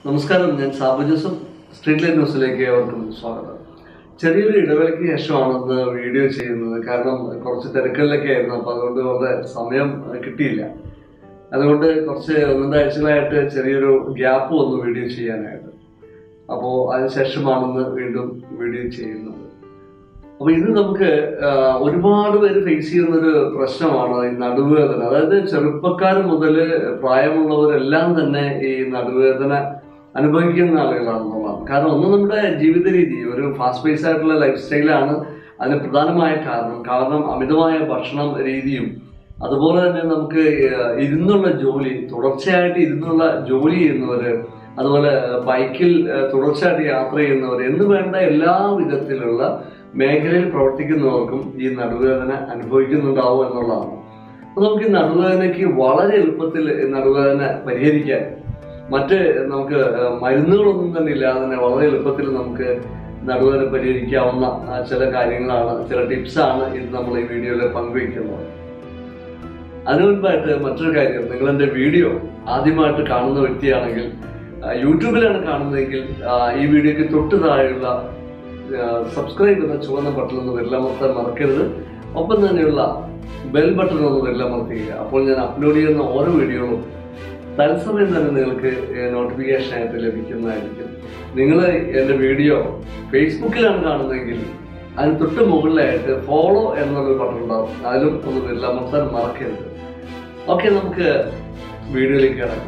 നമസ്കാരം ഞാൻ Sabu Joseph street light ന്യൂസിലേക്ക് ഏവർക്കും സ്വാഗതം ചെറിയൊരു ഇടവേളയ്ക്ക് ശേഷമാണ് ഇന്ന് വീഡിയോ ചെയ്യുന്നത് കാരണം കുറച്ച് തിരക്കുകളിലൊക്കെ ആയിരുന്നു അപ്പോൾ അതുകൊണ്ട് വളരെ സമയം കിട്ടിയില്ല അതുകൊണ്ട് കുറച്ച് ഒന്നരാഴ്ചകളായിട്ട് ചെറിയൊരു ഗ്യാപ്പ് വന്നു വീഡിയോ ചെയ്യാനായിട്ട് അപ്പോൾ അതിനുശേഷമാണ് ഇന്ന് വീണ്ടും വീഡിയോ ചെയ്യുന്നത് അപ്പൊ ഇത് നമുക്ക് ആ, ഒരുപാട് പേര് ഫേസ് ചെയ്യുന്ന ഒരു പ്രശ്നമാണ് ഈ നടുവേദന അതായത് ചെറുപ്പക്കാർ മുതൽ പ്രായമുള്ളവരെല്ലാം തന്നെ ഈ നടുവേദന അനുഭവിക്കുന്ന ആളുകളാണെന്നുള്ളതാണ് കാരണം ഒന്ന് നമ്മുടെ ജീവിത രീതി ഒരു ഫാസ്റ്റ് പേസ് ആയിട്ടുള്ള ലൈഫ് സ്റ്റൈലാണ് അതിന് പ്രധാനമായ കാരണം കാരണം അമിതമായ ഭക്ഷണം രീതിയും അതുപോലെ തന്നെ നമുക്ക് ആ, ഇരുന്നുള്ള ജോലി തുടർച്ചയായിട്ട് ഇരുന്നുള്ള ജോലി ചെയ്യുന്നവര് അതുപോലെ ബൈക്കിൽ ആ, തുടർച്ചയായിട്ട് യാത്ര ചെയ്യുന്നവർ എന്ന് വേണ്ട എല്ലാ വിധത്തിലുള്ള മേഖലയിൽ പ്രവർത്തിക്കുന്നവർക്കും ഈ നടുവേദന അനുഭവിക്കുന്നുണ്ടാവും എന്നുള്ളതാണ് അപ്പൊ നമുക്ക് ഈ നടുവേദനയ്ക്ക് വളരെ എളുപ്പത്തിൽ ഈ നടുവേദന പരിഹരിക്കാൻ മറ്റ് നമുക്ക് ആ, മരുന്നുകളൊന്നും തന്നെ ഇല്ലാതെ തന്നെ വളരെ എളുപ്പത്തിൽ നമുക്ക് നടുവേദന പരിഹരിക്കാവുന്ന ആ, ചില കാര്യങ്ങളാണ് ചില ടിപ്സാണ് ഇത് നമ്മൾ ഈ വീഡിയോയിൽ പങ്കുവയ്ക്കുന്നത് അതിനു മുൻപായിട്ട് മറ്റൊരു കാര്യം നിങ്ങൾ എൻ്റെ വീഡിയോ ആദ്യമായിട്ട് കാണുന്ന വ്യക്തിയാണെങ്കിൽ ആ, യൂട്യൂബിലാണ് കാണുന്നതെങ്കിൽ ആ, ഈ വീഡിയോയ്ക്ക് തൊട്ട് താഴെയുള്ള സബ്സ്ക്രൈബ് എന്ന ചുവന്ന ബട്ടൺ ഒന്ന് വിരലമർത്താൻ മറക്കരുത് ഒപ്പം തന്നെയുള്ള ബെൽ ബട്ടൺ ഒന്ന് വിരലമർത്തുക അപ്പോൾ ഞാൻ അപ്ലോഡ് ചെയ്യുന്ന ഓരോ വീഡിയോകളും തത്സമയം തന്നെ നിങ്ങൾക്ക് നോട്ടിഫിക്കേഷൻ ആയിട്ട് ലഭിക്കുന്നതായിരിക്കും നിങ്ങൾ എൻ്റെ വീഡിയോ ഫേസ്ബുക്കിലാണ് കാണുന്നതെങ്കിൽ അതിന് തൊട്ട് മുകളിലായിട്ട് ഫോളോ എന്നുള്ളൊരു ബട്ടൺ ഉണ്ടാവും അതിലും ഒന്ന് വിരലമർത്താൻ മറക്കരുത് ഓക്കെ നമുക്ക് വീഡിയോയിലേക്ക് കിടക്കാം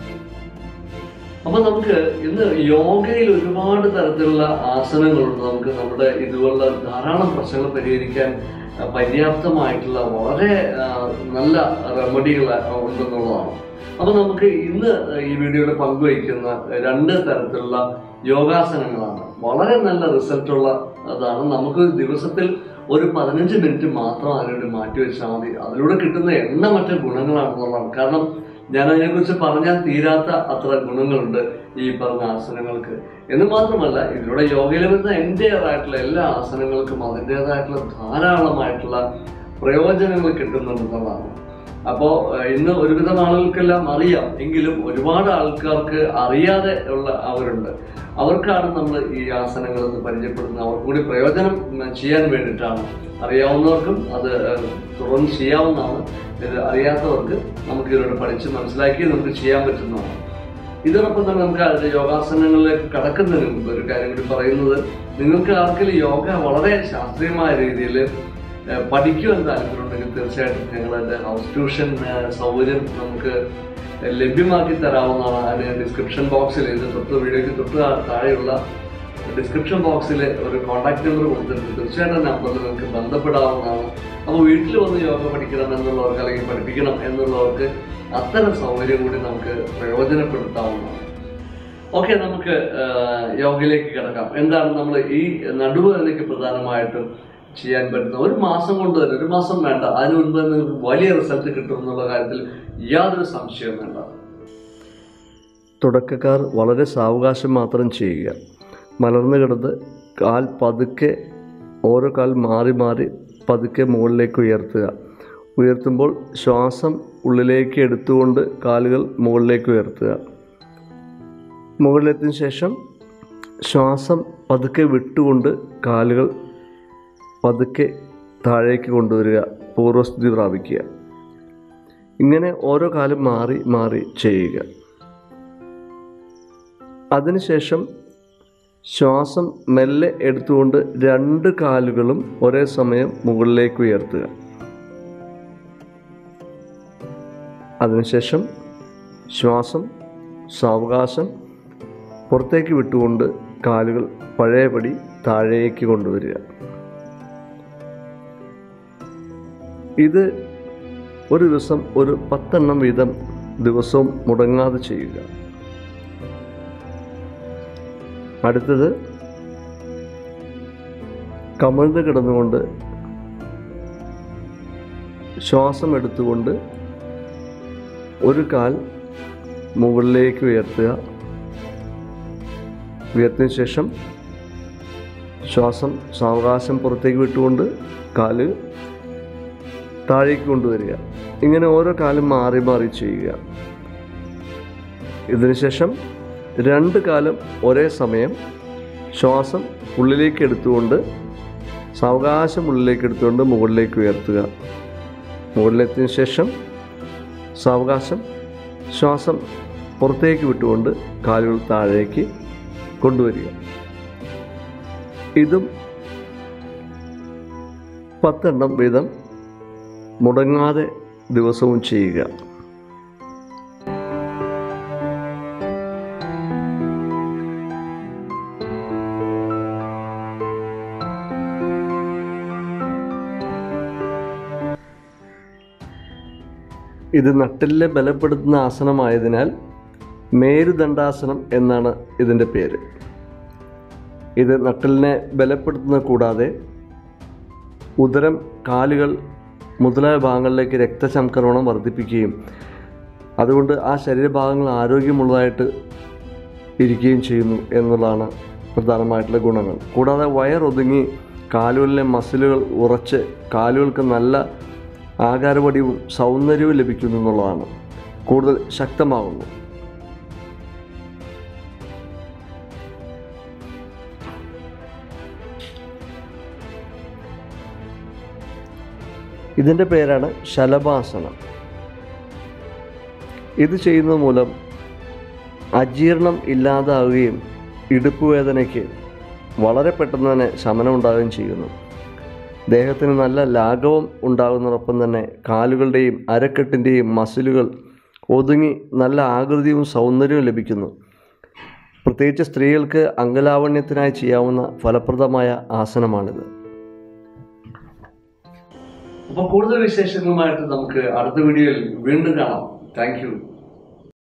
അപ്പൊ നമുക്ക് ഇന്ന് യോഗയിൽ ഒരുപാട് തരത്തിലുള്ള ആസനങ്ങളുണ്ട് നമുക്ക് നമ്മുടെ ഇതുപോലുള്ള ധാരാളം പ്രശ്നങ്ങൾ പരിഹരിക്കാൻ ആ, പര്യാപ്തമായിട്ടുള്ള വളരെ ആ, നല്ല റെമഡികൾ ഉണ്ടെന്നുള്ളതാണ് അപ്പൊ നമുക്ക് ഇന്ന് ഈ വീഡിയോയിൽ പങ്കുവയ്ക്കുന്ന രണ്ട് തരത്തിലുള്ള യോഗാസനങ്ങളാണ് വളരെ നല്ല റിസൾട്ടുള്ള അതാണ് നമുക്ക് ദിവസത്തിൽ ഒരു പതിനഞ്ച് മിനിറ്റ് മാത്രം അതിനുവേണ്ടി മാറ്റി വെച്ചാൽ മതി അതിലൂടെ കിട്ടുന്ന എണ്ണമറ്റ ഗുണങ്ങളാണെന്നുള്ളതാണ് കാരണം ഞാൻ അതിനെക്കുറിച്ച് പറഞ്ഞാൽ തീരാത്ത അത്ര ഗുണങ്ങളുണ്ട് ഈ പറഞ്ഞ ആസനങ്ങൾക്ക് എന്ന് മാത്രമല്ല ഇതിലൂടെ യോഗയിൽ വരുന്ന എൻ്റെയർ ആയിട്ടുള്ള എല്ലാ ആസനങ്ങൾക്കും അതിൻ്റെതായിട്ടുള്ള ധാരാളമായിട്ടുള്ള പ്രയോജനങ്ങൾ കിട്ടുന്നുണ്ടെന്നുള്ളതാണ് അപ്പോൾ ഇന്ന് ഒരുവിധം ആളുകൾക്കെല്ലാം അറിയാം എങ്കിലും ഒരുപാട് ആൾക്കാർക്ക് അറിയാതെ ഉള്ള അവരുണ്ട് അവർക്കാണ് നമ്മൾ ഈ ആസനങ്ങൾ എന്ന് പരിചയപ്പെടുന്നത് അവർക്ക് കൂടി പ്രയോജനം ഉം, ചെയ്യാൻ വേണ്ടിയിട്ടാണ് അറിയാവുന്നവർക്കും അത് ഏഹ്, തുടർന്ന് ചെയ്യാവുന്നതാണ് ഇത് അറിയാത്തവർക്ക് നമുക്ക് ഇതിലൂടെ പഠിച്ച് മനസ്സിലാക്കി നമുക്ക് ചെയ്യാൻ പറ്റുന്നതാണ് ഇതോടൊപ്പം തന്നെ നമുക്ക് അതിന്റെ യോഗാസനങ്ങളിലേക്ക് കടക്കുന്നതിന് മുമ്പ് ഒരു കാര്യം കൂടി പറയുന്നത് നിങ്ങൾക്ക് ആർക്കെങ്കിലും യോഗ വളരെ ശാസ്ത്രീയമായ രീതിയിൽ ഏഹ്, പഠിക്കുവാൻ താല്പര്യമുണ്ടെങ്കിൽ തീർച്ചയായിട്ടും ഞങ്ങൾ അതിന്റെ ഹൗസ് ട്യൂഷൻ ഏഹ്, സൗകര്യം നമുക്ക് ലഭ്യമാക്കി തരാവുന്നതാണ് അതിന് ഡിസ്ക്രിപ്ഷൻ ബോക്സിൽ ഇത് തൊട്ട് വീഡിയോയ്ക്ക് തൊട്ട് താ- താഴെയുള്ള ഡിസ്ക്രിപ്ഷൻ ബോക്സിൽ ഒരു കോൺടാക്ട് നമ്പർ കൊടുത്തിട്ടുണ്ട് തീർച്ചയായിട്ടും നമ്പറിൽ നിങ്ങൾക്ക് ബന്ധപ്പെടാവുന്നതാണ് അപ്പോൾ വീട്ടിൽ വന്ന് യോഗ പഠിക്കണം എന്നുള്ളവർക്ക് അല്ലെങ്കിൽ പഠിപ്പിക്കണം എന്നുള്ളവർക്ക് അത്തരം സൗകര്യം കൂടി നമുക്ക് പ്രയോജനപ്പെടുത്താവുന്നതാണ് ഓക്കെ നമുക്ക് ആ, യോഗയിലേക്ക് കിടക്കാം എന്താണ് നമ്മൾ ഈ നടുവേദനയ്ക്ക് പ്രധാനമായിട്ടും ചെയ്യാൻ പറ്റുന്ന ഒരു മാസം കൊണ്ട് തന്നെ ഒരു മാസം വേണ്ട അതിന് മുൻപ് തന്നെ നിങ്ങൾക്ക് വലിയ റിസൾട്ട് കിട്ടും എന്നുള്ള കാര്യത്തിൽ യാതൊരു സംശയവും വേണ്ട തുടക്കക്കാർ വളരെ സാവകാശം മാത്രം ചെയ്യുക മലർന്നു കിടന്ന് കാൽ പതുക്കെ ഓരോ കാൽ മാറി മാറി പതുക്കെ മുകളിലേക്ക് ഉയർത്തുക ഉയർത്തുമ്പോൾ ശ്വാസം ഉള്ളിലേക്ക് എടുത്തുകൊണ്ട് കാലുകൾ മുകളിലേക്ക് ഉയർത്തുക മുകളിലെത്തിയ ശേഷം ശ്വാസം പതുക്കെ വിട്ടുകൊണ്ട് കാലുകൾ പതുക്കെ താഴേക്ക് കൊണ്ടുവരിക പൂർവ്വസ്ഥിതി പ്രാപിക്കുക ഇങ്ങനെ ഓരോ കാലം മാറി മാറി ചെയ്യുക അതിനുശേഷം ശ്വാസം മെല്ലെ എടുത്തുകൊണ്ട് രണ്ട് കാലുകളും ഒരേ സമയം മുകളിലേക്ക് ഉയർത്തുക അതിനുശേഷം ശ്വാസം സാവകാശം പുറത്തേക്ക് വിട്ടുകൊണ്ട് കാലുകൾ പഴയപടി താഴേക്ക് കൊണ്ടുവരിക ഇത് ഒരു ദിവസം ഒരു പത്തെണ്ണം വീതം ദിവസവും മുടങ്ങാതെ ചെയ്യുക അടുത്തത് കമിഴ്ന്ന് കിടന്നുകൊണ്ട് ശ്വാസം എടുത്തുകൊണ്ട് ഒരു കാൽ മുകളിലേക്ക് ഉയർത്തുക ഉയർത്തിയ ശേഷം ശ്വാസം സാവകാശം പുറത്തേക്ക് വിട്ടുകൊണ്ട് കാല് താഴേക്ക് കൊണ്ടുവരിക ഇങ്ങനെ ഓരോ കാലും മാറി മാറി ചെയ്യുക ഇതിനുശേഷം രണ്ട് കാലം ഒരേ സമയം ശ്വാസം ഉള്ളിലേക്ക് എടുത്തുകൊണ്ട് സാവകാശം ഉള്ളിലേക്ക് എടുത്തുകൊണ്ട് മുകളിലേക്ക് ഉയർത്തുക മുകളിലെത്തിയതിനു ശേഷം സാവകാശം ശ്വാസം പുറത്തേക്ക് വിട്ടുകൊണ്ട് കാലുകൾ താഴേക്ക് കൊണ്ടുവരിക ഇതും പത്തെണ്ണം വീതം മുടങ്ങാതെ ദിവസവും ചെയ്യുക ഇത് നട്ടിലിനെ ബലപ്പെടുത്തുന്ന ആസനമായതിനാൽ മേരുദണ്ഡാസനം എന്നാണ് ഇതിൻ്റെ പേര് ഇത് നട്ടലിനെ ബലപ്പെടുത്തുന്ന കൂടാതെ ഉദരം കാലുകൾ മുതലായ ഭാഗങ്ങളിലേക്ക് രക്തചംക്രമണം വർദ്ധിപ്പിക്കുകയും അതുകൊണ്ട് ആ ശരീരഭാഗങ്ങൾ ആരോഗ്യമുള്ളതായിട്ട് ഇരിക്കുകയും ചെയ്യുന്നു എന്നുള്ളതാണ് പ്രധാനമായിട്ടുള്ള ഗുണങ്ങൾ കൂടാതെ വയറൊതുങ്ങി കാലുകളിലെ മസിലുകൾ ഉറച്ച് കാലുകൾക്ക് നല്ല ആകാരവടിവും സൗന്ദര്യവും ലഭിക്കുന്നു എന്നുള്ളതാണ് കൂടുതൽ ശക്തമാകുന്നു ഇതിൻ്റെ പേരാണ് ശലഭാസനം ഇത് ചെയ്യുന്നത് മൂലം അജീർണം ഇല്ലാതാവുകയും ഇടുപ്പ് വേദനയ്ക്ക് വളരെ പെട്ടെന്ന് തന്നെ ശമനം ഉണ്ടാവുകയും ചെയ്യുന്നു ദേഹത്തിന് നല്ല ലാഘവം ഉണ്ടാകുന്നതോടൊപ്പം തന്നെ കാലുകളുടെയും അരക്കെട്ടിൻ്റെയും മസിലുകൾ ഒതുങ്ങി നല്ല ആകൃതിയും സൗന്ദര്യവും ലഭിക്കുന്നു പ്രത്യേകിച്ച് സ്ത്രീകൾക്ക് അംഗലാവണ്യത്തിനായി ചെയ്യാവുന്ന ഫലപ്രദമായ ആസനമാണിത് അപ്പൊ കൂടുതൽ വിശേഷങ്ങളുമായിട്ട് നമുക്ക് അടുത്ത വീഡിയോയിൽ വീണ്ടും കാണാം താങ്ക് യു